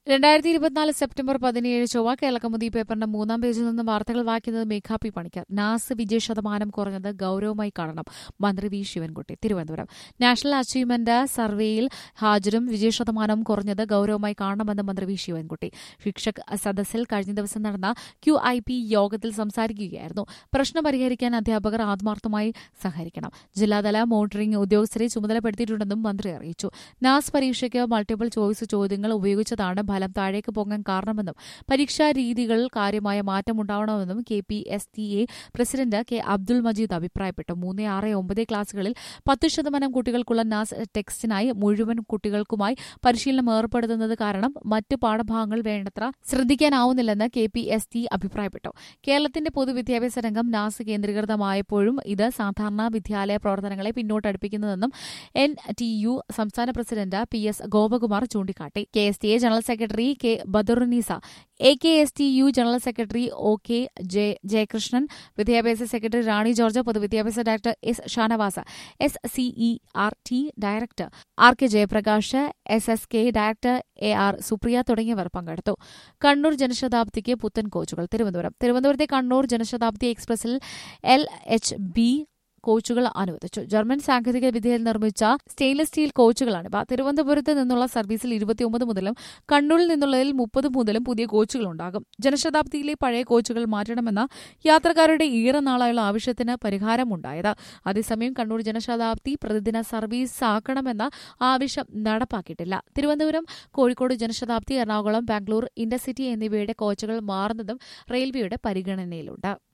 രണ്ടായിരത്തി ഇരുപത്തിനാല് സെപ്റ്റംബർ പതിനേഴ് ചൊവ്വ കേരളകൗമുദി പേപ്പറിന്റെ മൂന്നാം പേജിൽ നിന്ന് വാർത്തകൾ വായിക്കുന്നത് മേഘാ പി പണിക്കർ നാസ് വിജയ ശതമാനം കുറഞ്ഞത് ഗൌരവമായി കാണണം മന്ത്രി V Sivankutty Thiruvananthapuram national achievement സർവേയിൽ ഹാജരും വിജയ ശതമാനം കുറഞ്ഞത് ഗൌരവമായി കാണണമെന്ന് മന്ത്രി വി ശിവൻകുട്ടി ശിക്ഷക് സദസ്സിൽ കഴിഞ്ഞ ദിവസം നടന്ന ക്യു ഐ പി യോഗത്തിൽ സംസാരിക്കുകയായിരുന്നു പ്രശ്നം പരിഹരിക്കാൻ അധ്യാപകർ ആത്മാർത്ഥമായി സഹകരിക്കണം ജില്ലാതല മോണിറ്ററിംഗ് ഉദ്യോഗസ്ഥരെ ചുമതലപ്പെടുത്തിയിട്ടുണ്ടെന്നും മന്ത്രി അറിയിച്ചു നാസ് പരീക്ഷയ്ക്ക് മൾട്ടിപ്പിൾ ചോയ്സ് ചോദ്യങ്ങൾ ഉപയോഗിച്ചതാണ് ഫലം താഴേക്ക് പോകാൻ കാരണമെന്നും പരീക്ഷാ രീതികളിൽ കാര്യമായ മാറ്റമുണ്ടാവണമെന്നും K P S T A president K Abdul Majeed അഭിപ്രായപ്പെട്ടു മൂന്ന് ആറ് ഒമ്പത് ക്ലാസുകളിൽ പത്ത് ശതമാനം കുട്ടികൾക്കുള്ള നാസ് ടെക്സ്റ്റിനായി മുഴുവൻ കുട്ടികൾക്കുമായി പരിശീലനം ഏർപ്പെടുത്തുന്നത് കാരണം മറ്റ് പാഠഭാഗങ്ങൾ വേണ്ടത്ര ശ്രദ്ധിക്കാനാവുന്നില്ലെന്ന് കെ പി എസ് ടി അഭിപ്രായപ്പെട്ടു കേരളത്തിന്റെ പൊതുവിദ്യാഭ്യാസ രംഗം നാസ് കേന്ദ്രീകൃതമായപ്പോഴും ഇത് സാധാരണ വിദ്യാലയ പ്രവർത്തനങ്ങളെ പിന്നോട്ടടുപ്പിക്കുന്നതെന്നും എൻ ടി യു സംസ്ഥാന പ്രസിഡന്റ് പി എസ് ഗോപകുമാർ ചൂണ്ടിക്കാട്ടി K S T A general secretary K Badarunnisa A K S T U general secretary O K J Jayakrishnan വിദ്യാഭ്യാസ സെക്രട്ടറി റാണി ജോർജ് പൊതുവിദ്യാഭ്യാസ director S Shanavas S C E R T director R K Jayaprakash S S K director A R Supriya തുടങ്ങിയവർ പങ്കെടുത്തു കണ്ണൂർ ജനശതാബ്ദിക്ക് പുത്തൻ കോച്ചുകൾ തിരുവനന്തപുരം തിരുവനന്തപുരത്തെ കണ്ണൂർ ജനശതാബ്ദി എക്സ്പ്രസിൽ L H B കോച്ചുകൾ അനുവദിച്ചു ജർമ്മൻ സാങ്കേതിക വിദ്യയിൽ നിർമ്മിച്ച സ്റ്റെയിൻലെസ് സ്റ്റീൽ കോച്ചുകളാണിവ തിരുവനന്തപുരത്ത് നിന്നുള്ള സർവീസിൽ ഇരുപത്തിയൊമ്പത് മുതലും കണ്ണൂരിൽ നിന്നുള്ളതിൽ മുപ്പത് മുതലും പുതിയ കോച്ചുകൾ ഉണ്ടാകും ജനശതാബ്ദിയിലെ പഴയ കോച്ചുകൾ മാറ്റണമെന്ന യാത്രക്കാരുടെ ഏറെ നാളായുള്ള ആവശ്യത്തിന് പരിഹാരമുണ്ടായത് അതേസമയം കണ്ണൂർ ജനശതാബ്ദി പ്രതിദിന സർവീസ് ആക്കണമെന്ന ആവശ്യം നടപ്പാക്കിയിട്ടില്ല തിരുവനന്തപുരം കോഴിക്കോട് ജനശതാബ്ദി എറണാകുളം ബാംഗ്ലൂർ ഇന്റർസിറ്റി എന്നിവയുടെ കോച്ചുകൾ മാറുന്നതും റെയിൽവേയുടെ പരിഗണനയിലുണ്ട്